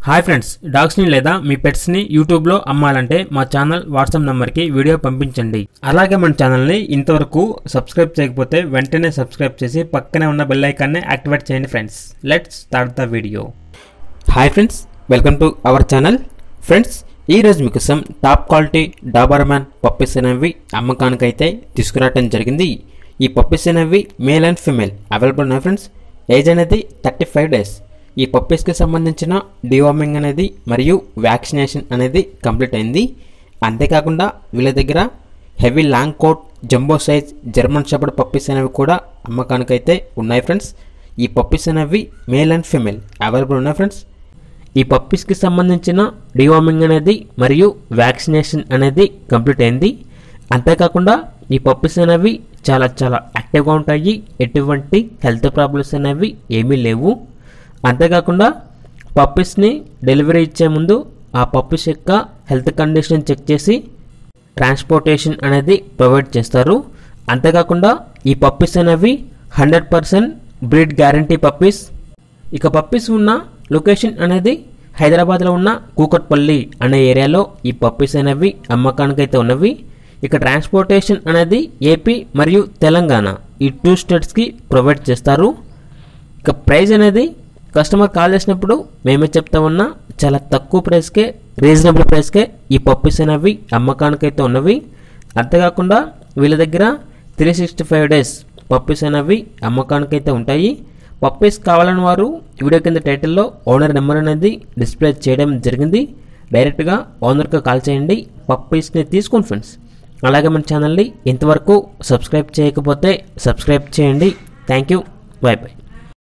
hi friends డాగ్స్ని లేదా మీ పెట్స్ని యూట్యూబ్లో అమ్మాలంటే మా ఛానల్ వాట్సాప్ నెంబర్కి వీడియో పంపించండి అలాగే మన ఛానల్ని ఇంతవరకు సబ్స్క్రైబ్ చేయకపోతే వెంటనే సబ్స్క్రైబ్ చేసి పక్కనే ఉన్న బెల్ ఐకాన్ని యాక్టివేట్ చేయండి friends let's start the video hi friends welcome to our channel friends ఈ రోజు మీకోసం top quality Doberman puppies అనేవి అమ్మకానికైతే తీసుకురావడం జరిగింది ఈ పప్పీస్ అనేవి మేల్ అండ్ ఫీమేల్ అవైలబుల్ ఉన్నాయి ఫ్రెండ్స్ ఏజ్ అనేది థర్టీ ఫైవ్ డేస్ ఈ పప్పీస్కి సంబంధించిన డివార్మింగ్ అనేది మరియు వ్యాక్సినేషన్ అనేది కంప్లీట్ అయింది అంతేకాకుండా వీళ్ళ దగ్గర heavy long coat jumbo size German shepherd puppies అనేవి కూడా అమ్మకానికైతే ఉన్నాయి ఫ్రెండ్స్ ఈ పప్పీస్ అనేవి మేల్ అండ్ ఫీమేల్ అవైలబుల్ ఉన్నాయి ఫ్రెండ్స్ ఈ పప్పీస్కి సంబంధించిన డివార్మింగ్ అనేది మరియు వ్యాక్సినేషన్ అనేది కంప్లీట్ అయింది అంతేకాకుండా ఈ పప్పీస్ అనేవి చాలా చాలా యాక్టివ్గా ఉంటాయి ఎటువంటి హెల్త్ ప్రాబ్లమ్స్ అనేవి ఏమీ లేవు అంతేకాకుండా పప్పీస్ని డెలివరీ ఇచ్చే ముందు ఆ పప్పీస్ యొక్క హెల్త్ కండిషన్ చెక్ చేసి ట్రాన్స్పోర్టేషన్ అనేది ప్రొవైడ్ చేస్తారు అంతేకాకుండా ఈ పప్పీస్ అనేవి hundred percent breed guarantee puppies ఇక పప్పీస్ ఉన్న లొకేషన్ అనేది హైదరాబాద్లో ఉన్న కూకట్పల్లి అనే ఏరియాలో ఈ పప్పీస్ అనేవి అమ్మకానికైతే ఉన్నవి ఇక ట్రాన్స్పోర్టేషన్ అనేది ఏపీ మరియు తెలంగాణ ఈ టూ స్టేట్స్కి ప్రొవైడ్ చేస్తారు ఇక ప్రైస్ అనేది కస్టమర్ కాల్ చేసినప్పుడు మేమే చెప్తా ఉన్నా చాలా తక్కువ ప్రైస్కే రీజనబుల్ ప్రైస్కే ఈ పప్పీస్ అనేవి అమ్మకానికైతే ఉన్నవి అంతేకాకుండా వీళ్ళ దగ్గర three sixty five days puppies అనేవి అమ్మకానికైతే ఉంటాయి పప్పీస్ కావాలని వారు వీడియో కింద టైటిల్లో ఓనర్ నెంబర్ అనేది డిస్ప్లే చేయడం జరిగింది డైరెక్ట్గా ఓనర్కి కాల్ చేయండి పప్పీస్ని తీసుకోండి ఫ్రెండ్స్ అలాగే మన ఛానల్ని ఇంతవరకు సబ్స్క్రైబ్ చేయకపోతే సబ్స్క్రైబ్ చేయండి థ్యాంక్ యూ బై బై